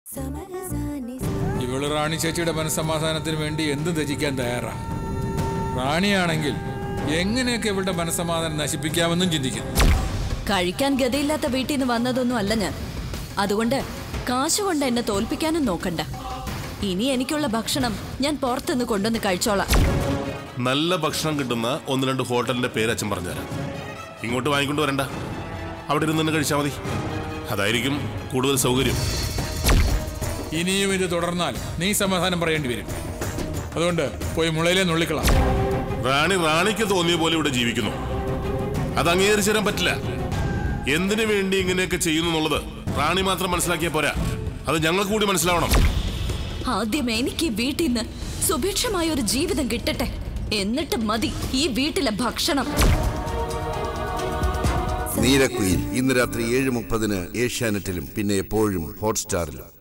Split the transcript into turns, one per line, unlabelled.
ഇവള് റാണി ചേച്ചിയുടെ മനസ്സമാധാനത്തിന് വേണ്ടി എന്തും ത്യജിക്കാൻ തയ്യാറാ റാണിയാണെങ്കിൽ എങ്ങനെയൊക്കെ ഇവളുടെ മനസ്സമാധാനം നശിപ്പിക്കാമെന്നും ചിന്തിക്കുന്നു
കഴിക്കാൻ ഗതിയില്ലാത്ത വീട്ടിൽ നിന്ന് വന്നതൊന്നും അല്ല ഞാൻ അതുകൊണ്ട് കാശ് കൊണ്ട് എന്നെ തോൽപ്പിക്കാനും നോക്കണ്ട ഇനി എനിക്കുള്ള ഭക്ഷണം ഞാൻ പുറത്തുനിന്ന് കൊണ്ടുവന്ന് കഴിച്ചോളാം
നല്ല ഭക്ഷണം കിട്ടുന്ന ഒന്ന് രണ്ട് ഹോട്ടലിന്റെ പേര് അച്ഛൻ പറഞ്ഞുതരാം ഇങ്ങോട്ട് വാങ്ങിക്കൊണ്ട് വരണ്ട അവിടെ ഇരുന്ന് തന്നെ കഴിച്ചാൽ മതി അതായിരിക്കും കൂടുതൽ സൗകര്യം
ഇനിയും ഇത് തുടർന്നാൽ നീ സമാധാനം പറയേണ്ടി വരും അതുകൊണ്ട് പോയി മുളയിലെ നുള്ളിക്കളാം
റാണി റാണിക്ക് തോന്നിയ പോലെ ഇവിടെ ജീവിക്കുന്നു അത് അംഗീകരിച്ചു തരാൻ പറ്റില്ല എന്തിനു വേണ്ടി ഇങ്ങനെയൊക്കെ ചെയ്യുന്നു എന്നുള്ളത് റാണി മാത്രം മനസ്സിലാക്കിയാൽ പോരാ അത് ഞങ്ങൾക്ക് കൂടി മനസ്സിലാവണം
ആദ്യം എനിക്ക് ഈ വീട്ടിൽ നിന്ന് സുഭിക്ഷമായ ഒരു ജീവിതം കിട്ടട്ടെ എന്നിട്ട് മതി ഈ വീട്ടിലെ ഭക്ഷണം
നീരക്കുയിൽ ഇന്ന് രാത്രി ഏഴ് മുപ്പതിന് ഏഷ്യാനെറ്റിലും പിന്നെ എപ്പോഴും ഹോട്ട്സ്റ്റാറിലും